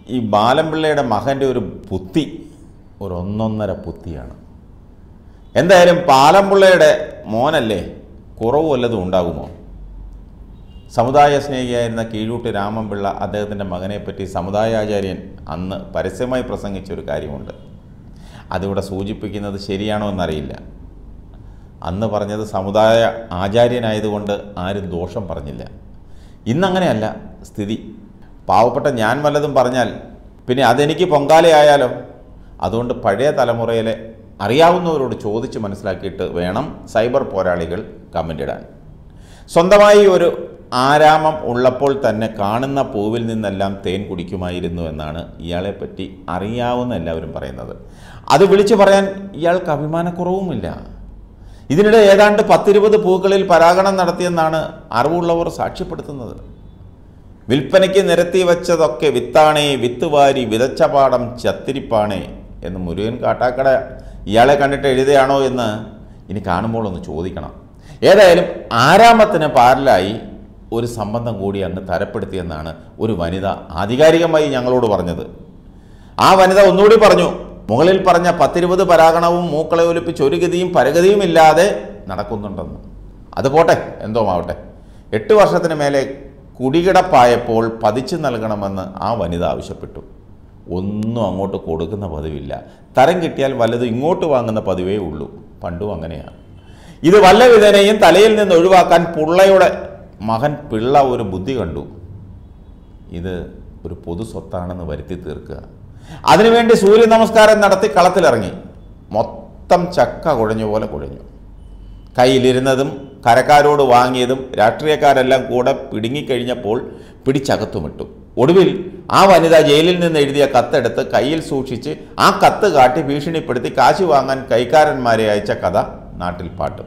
ഈ ബാലൻപിള്ളയുടെ മകൻ്റെ ഒരു ബുദ്ധി ഒരു ഒന്നൊന്നര ബുദ്ധിയാണ് എന്തായാലും പാലംപിള്ളയുടെ മോനല്ലേ കുറവ് വല്ലതും ഉണ്ടാകുമോ സമുദായ സ്നേഹിയായിരുന്ന കീഴൂട്ട് രാമൻപിള്ള അദ്ദേഹത്തിൻ്റെ മകനെപ്പറ്റി സമുദായാചാര്യൻ അന്ന് പരസ്യമായി പ്രസംഗിച്ച ഒരു കാര്യമുണ്ട് അതിവിടെ സൂചിപ്പിക്കുന്നത് ശരിയാണോ എന്നറിയില്ല അന്ന് പറഞ്ഞത് സമുദായ ആചാര്യനായതുകൊണ്ട് ആരും ദോഷം പറഞ്ഞില്ല ഇന്നങ്ങനെയല്ല സ്ഥിതി പാവപ്പെട്ട ഞാൻ വല്ലതും പറഞ്ഞാൽ പിന്നെ അതെനിക്ക് പൊങ്കാലയായാലോ അതുകൊണ്ട് പഴയ തലമുറയിലെ അറിയാവുന്നവരോട് ചോദിച്ച് മനസ്സിലാക്കിയിട്ട് വേണം സൈബർ പോരാളികൾ കമൻ്റ് ഇടാൻ സ്വന്തമായി ഒരു ആരാമം ഉള്ളപ്പോൾ തന്നെ കാണുന്ന പൂവിൽ നിന്നെല്ലാം തേൻ കുടിക്കുമായിരുന്നു എന്നാണ് ഇയാളെപ്പറ്റി അറിയാവുന്ന എല്ലാവരും പറയുന്നത് അത് വിളിച്ചു പറയാൻ ഇയാൾക്ക് അഭിമാനക്കുറവുമില്ല ഇതിനിടെ ഏതാണ്ട് പത്തിരുപത് പൂക്കളിൽ പരാഗണം നടത്തിയെന്നാണ് അറിവുള്ളവർ സാക്ഷ്യപ്പെടുത്തുന്നത് വിൽപ്പനയ്ക്ക് നിരത്തി വച്ചതൊക്കെ വിത്താണേ വിത്ത് വാരി വിതച്ച പാടം ചത്തിരിപ്പാണേ എന്ന് മുരുകൻ കാട്ടാക്കട ഇയാളെ കണ്ടിട്ട് എഴുതുകയാണോ എന്ന് ഇനി കാണുമ്പോൾ ഒന്ന് ചോദിക്കണം ഏതായാലും ആരാമത്തിന് പാരലായി ഒരു സംബന്ധം കൂടി അങ്ങ് തരപ്പെടുത്തിയെന്നാണ് ഒരു വനിത ആധികാരികമായി ഞങ്ങളോട് പറഞ്ഞത് ആ വനിത ഒന്നുകൂടി പറഞ്ഞു മുകളിൽ പറഞ്ഞ പത്തിരുപത് പരാഗണവും മൂക്കളെ ഒലിപ്പിച്ച് ഒരു ഗതിയും പരഗതിയും ഇല്ലാതെ നടക്കുന്നുണ്ടെന്ന് അത് പോട്ടെ എന്തോ ആവട്ടെ എട്ട് വർഷത്തിന് മേലെ കുടികിടപ്പായപ്പോൾ പതിച്ചു നൽകണമെന്ന് ആ വനിത ആവശ്യപ്പെട്ടു ഒന്നും അങ്ങോട്ട് കൊടുക്കുന്ന പതിവില്ല തരം കിട്ടിയാൽ വല്ലതും ഇങ്ങോട്ട് വാങ്ങുന്ന പതിവേ ഉള്ളൂ പണ്ടും അങ്ങനെയാണ് ഇത് വല്ല വിധേനയും തലയിൽ നിന്ന് ഒഴിവാക്കാൻ പുള്ളയുടെ മകൻ പിള്ള ഒരു ബുദ്ധി കണ്ടു ഇത് ഒരു പൊതു സ്വത്താണെന്ന് വരുത്തി തീർക്കുക അതിനുവേണ്ടി സൂര്യ നമസ്കാരം നടത്തി കളത്തിലിറങ്ങി മൊത്തം ചക്ക കുഴഞ്ഞ പോലെ കുഴഞ്ഞു കയ്യിലിരുന്നതും കരക്കാരോട് വാങ്ങിയതും രാഷ്ട്രീയക്കാരെല്ലാം കൂടെ പിടുങ്ങിക്കഴിഞ്ഞപ്പോൾ പിടിച്ചകത്തുമിട്ടു ഒടുവിൽ ആ വനിത ജയിലിൽ നിന്ന് എഴുതിയ കത്തെടുത്ത് കയ്യിൽ സൂക്ഷിച്ച് ആ കത്ത് കാട്ടി ഭീഷണിപ്പെടുത്തി കാശ് വാങ്ങാൻ കൈക്കാരന്മാരെ അയച്ച കഥ നാട്ടിൽ പാട്ടും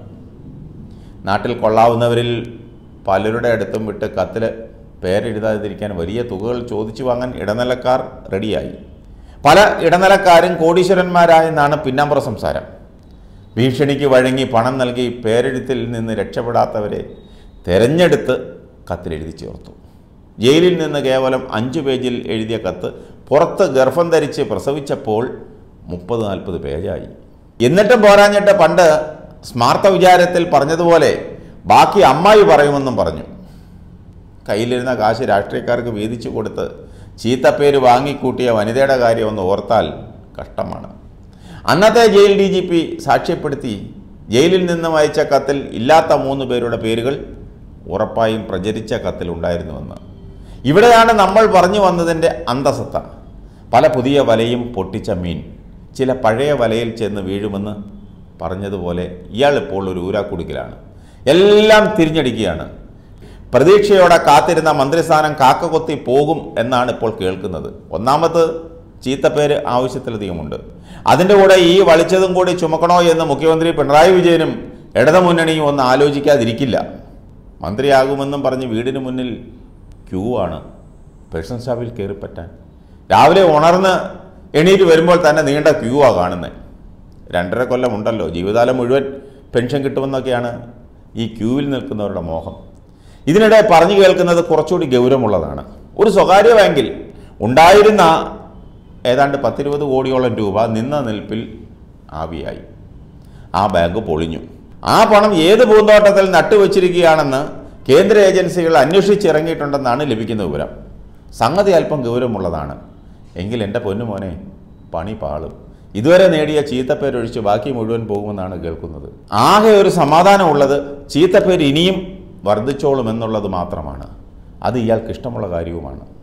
നാട്ടിൽ കൊള്ളാവുന്നവരിൽ പലരുടെ അടുത്തും വിട്ട് കത്തിൽ പേരെഴുതാതിരിക്കാൻ വലിയ തുകകൾ ചോദിച്ചു വാങ്ങാൻ ഇടനിലക്കാർ റെഡിയായി പല ഇടനിലക്കാരും കോടീശ്വരന്മാരായെന്നാണ് പിന്നാമ്പുറ സംസാരം ഭീഷണിക്ക് വഴങ്ങി പണം നൽകി പേരെഴുത്തിൽ നിന്ന് രക്ഷപ്പെടാത്തവരെ തെരഞ്ഞെടുത്ത് കത്തിലെഴുതി ചേർത്തു ജയിലിൽ നിന്ന് കേവലം അഞ്ച് പേജിൽ എഴുതിയ കത്ത് പുറത്ത് ഗർഭം ധരിച്ച് പ്രസവിച്ചപ്പോൾ മുപ്പത് നാൽപ്പത് പേജായി എന്നിട്ടും പോരാഞ്ഞിട്ട് പണ്ട് സ്മാർത്ഥ വിചാരത്തിൽ പറഞ്ഞതുപോലെ ബാക്കി അമ്മായി പറയുമെന്നും പറഞ്ഞു കയ്യിലിരുന്ന കാശ് രാഷ്ട്രീയക്കാർക്ക് വീതിച്ചു കൊടുത്ത് ചീത്തപ്പേര് വാങ്ങിക്കൂട്ടിയ വനിതയുടെ കാര്യം ഒന്ന് ഓർത്താൽ കഷ്ടമാണ് അന്നത്തെ ജയിൽ ഡി ജി പി സാക്ഷ്യപ്പെടുത്തി ജയിലിൽ നിന്നും അയച്ച കത്തിൽ ഇല്ലാത്ത മൂന്ന് പേരുടെ പേരുകൾ ഉറപ്പായും പ്രചരിച്ച കത്തിൽ ഉണ്ടായിരുന്നുവെന്ന് ഇവിടെയാണ് നമ്മൾ പറഞ്ഞു വന്നതിൻ്റെ അന്തസത്ത പല പുതിയ വലയും പൊട്ടിച്ച മീൻ ചില പഴയ വലയിൽ ചെന്ന് വീഴുമെന്ന് പറഞ്ഞതുപോലെ ഇയാൾ ഇപ്പോൾ ഒരു ഊരാക്കുടുക്കിലാണ് എല്ലാം തിരിഞ്ഞടിക്കുകയാണ് പ്രതീക്ഷയോടെ കാത്തിരുന്ന മന്ത്രിസ്ഥാനം കാക്കകൊത്തി പോകും എന്നാണ് ഇപ്പോൾ കേൾക്കുന്നത് ഒന്നാമത് ചീത്തപ്പേര് ആവശ്യത്തിലധികമുണ്ട് അതിൻ്റെ കൂടെ ഈ വളിച്ചതും കൂടി ചുമക്കണോ എന്ന് മുഖ്യമന്ത്രി പിണറായി വിജയനും ഇടതുമുന്നണിയും ഒന്ന് ആലോചിക്കാതിരിക്കില്ല മന്ത്രിയാകുമെന്നും പറഞ്ഞ് വീടിന് മുന്നിൽ ക്യൂ ആണ് പെൻഷൻ സ്റ്റാഫിൽ കയറിപ്പറ്റാൻ രാവിലെ ഉണർന്ന് എണീറ്റ് വരുമ്പോൾ തന്നെ നീണ്ട ക്യൂ ആ കാണുന്നത് രണ്ടര കൊല്ലം ഉണ്ടല്ലോ ജീവിതകാലം മുഴുവൻ പെൻഷൻ കിട്ടുമെന്നൊക്കെയാണ് ഈ ക്യൂവിൽ നിൽക്കുന്നവരുടെ മോഹം ഇതിനിടെ പറഞ്ഞു കേൾക്കുന്നത് കുറച്ചുകൂടി ഗൗരവമുള്ളതാണ് ഒരു സ്വകാര്യ ബാങ്കിൽ ഉണ്ടായിരുന്ന ഏതാണ്ട് പത്തിരുപത് കോടിയോളം രൂപ നിന്ന നിൽപ്പിൽ ആവിയായി ആ ബാങ്ക് പൊളിഞ്ഞു ആ പണം ഏത് പൂന്തോട്ടത്തിൽ നട്ടുവച്ചിരിക്കുകയാണെന്ന് കേന്ദ്ര ഏജൻസികൾ അന്വേഷിച്ചിറങ്ങിയിട്ടുണ്ടെന്നാണ് ലഭിക്കുന്ന വിവരം സംഗതി അല്പം ഗൗരവമുള്ളതാണ് എങ്കിൽ എൻ്റെ പൊന്നുമോനെ പണി പാളും ഇതുവരെ നേടിയ ചീത്തപ്പേരൊഴിച്ച് ബാക്കി മുഴുവൻ പോകുമെന്നാണ് കേൾക്കുന്നത് ആകെ ഒരു സമാധാനമുള്ളത് ചീത്തപ്പേര് ഇനിയും വർദ്ധിച്ചോളും എന്നുള്ളത് മാത്രമാണ് അത് ഇയാൾക്ക് ഇഷ്ടമുള്ള കാര്യവുമാണ്